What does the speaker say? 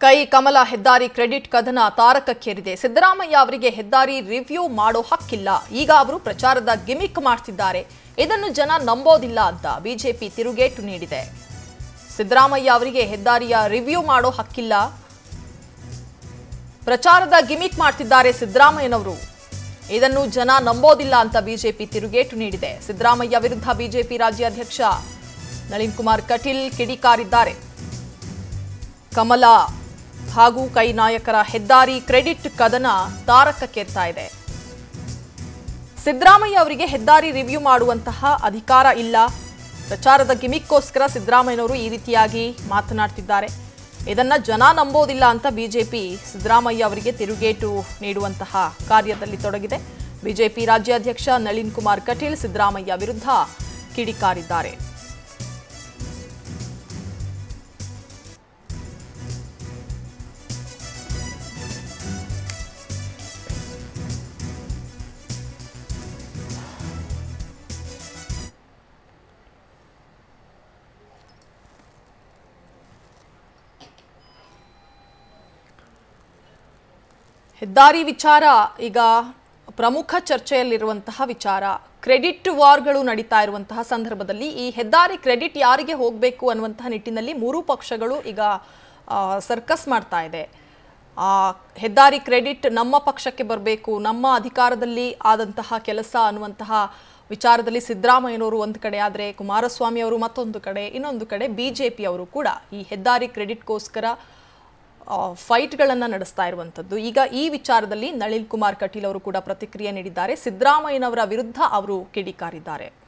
ಕೈ ಕಮಲ ಹೆದ್ದಾರಿ ಕ್ರೆಡಿಟ್ ಕದನ ತಾರಕಕ್ಕೇರಿದೆ ಸಿದ್ದರಾಮಯ್ಯ ಅವರಿಗೆ ಹೆದ್ದಾರಿ ರಿವ್ಯೂ ಮಾಡೋ ಹಕ್ಕಿಲ್ಲ ಈಗ ಅವರು ಪ್ರಚಾರದ ಗಿಮಿಕ್ ಮಾಡ್ತಿದ್ದಾರೆ ಇದನ್ನು ಜನ ನಂಬೋದಿಲ್ಲ ಅಂತ ಬಿಜೆಪಿ ತಿರುಗೇಟು ನೀಡಿದೆ ಸಿದ್ದರಾಮಯ್ಯ ಅವರಿಗೆ ಹೆದ್ದಾರಿಯ ರಿವ್ಯೂ ಮಾಡೋ ಹಕ್ಕಿಲ್ಲ ಪ್ರಚಾರದ ಗಿಮಿಕ್ ಮಾಡ್ತಿದ್ದಾರೆ ಸಿದ್ದರಾಮಯ್ಯನವರು ಇದನ್ನು ಜನ ನಂಬೋದಿಲ್ಲ ಅಂತ ಬಿಜೆಪಿ ತಿರುಗೇಟು ನೀಡಿದೆ ಸಿದ್ದರಾಮಯ್ಯ ವಿರುದ್ಧ ಬಿಜೆಪಿ ರಾಜ್ಯಾಧ್ಯಕ್ಷ ನಳಿನ್ ಕುಮಾರ್ ಕಟೀಲ್ ಕಿಡಿಕಾರಿದ್ದಾರೆ ಕಮಲ ಹಾಗೂ ಕೈ ನಾಯಕರ ಹೆದ್ದಾರಿ ಕ್ರೆಡಿಟ್ ಕದನ ತಾರಕಕ್ಕೇರ್ತಾ ಇದೆ ಸಿದ್ದರಾಮಯ್ಯ ಅವರಿಗೆ ಹೆದ್ದಾರಿ ರಿವ್ಯೂ ಮಾಡುವಂತಹ ಅಧಿಕಾರ ಇಲ್ಲ ಪ್ರಚಾರದ ಗಿಮಿಕ್ಕೋಸ್ಕರ ಸಿದ್ದರಾಮಯ್ಯನವರು ಈ ರೀತಿಯಾಗಿ ಮಾತನಾಡ್ತಿದ್ದಾರೆ ಇದನ್ನ ಜನ ನಂಬೋದಿಲ್ಲ ಅಂತ ಬಿಜೆಪಿ ಸಿದ್ದರಾಮಯ್ಯ ಅವರಿಗೆ ತಿರುಗೇಟು ನೀಡುವಂತಹ ಕಾರ್ಯದಲ್ಲಿ ತೊಡಗಿದೆ ಬಿಜೆಪಿ ರಾಜ್ಯಾಧ್ಯಕ್ಷ ನಳಿನ್ ಕುಮಾರ್ ಕಟೀಲ್ ಸಿದ್ದರಾಮಯ್ಯ ವಿರುದ್ಧ ಕಿಡಿಕಾರಿದ್ದಾರೆ ಹೆದ್ದಾರಿ ವಿಚಾರ ಈಗ ಪ್ರಮುಖ ಚರ್ಚೆಯಲ್ಲಿರುವಂತಹ ವಿಚಾರ ಕ್ರೆಡಿಟ್ ವಾರ್ಗಳು ನಡೀತಾ ಇರುವಂತಹ ಸಂದರ್ಭದಲ್ಲಿ ಈ ಹೆದ್ದಾರಿ ಕ್ರೆಡಿಟ್ ಯಾರಿಗೆ ಹೋಗಬೇಕು ಅನ್ನುವಂತಹ ನಿಟ್ಟಿನಲ್ಲಿ ಮೂರೂ ಪಕ್ಷಗಳು ಈಗ ಆ, ಸರ್ಕಸ್ ಮಾಡ್ತಾ ಇದೆ ಆ, ಹೆದ್ದಾರಿ ಕ್ರೆಡಿಟ್ ನಮ್ಮ ಪಕ್ಷಕ್ಕೆ ಬರಬೇಕು ನಮ್ಮ ಅಧಿಕಾರದಲ್ಲಿ ಆದಂತಹ ಕೆಲಸ ಅನ್ನುವಂತಹ ವಿಚಾರದಲ್ಲಿ ಸಿದ್ದರಾಮಯ್ಯನವರು ಒಂದು ಕಡೆ ಆದರೆ ಕುಮಾರಸ್ವಾಮಿ ಅವರು ಮತ್ತೊಂದು ಕಡೆ ಇನ್ನೊಂದು ಕಡೆ ಬಿ ಜೆ ಪಿಯವರು ಕೂಡ ಈ ಹೆದ್ದಾರಿ ಕ್ರೆಡಿಟ್ಗೋಸ್ಕರ ಫೈಟ್ಗಳನ್ನು ನಡೆಸ್ತಾ ಇರುವಂಥದ್ದು ಈಗ ಈ ವಿಚಾರದಲ್ಲಿ ನಳಿನ್ ಕುಮಾರ್ ಕಟೀಲ್ ಅವರು ಕೂಡ ಪ್ರತಿಕ್ರಿಯೆ ನೀಡಿದ್ದಾರೆ ಸಿದ್ದರಾಮಯ್ಯನವರ ವಿರುದ್ಧ ಅವರು ಕಿಡಿಕಾರಿದ್ದಾರೆ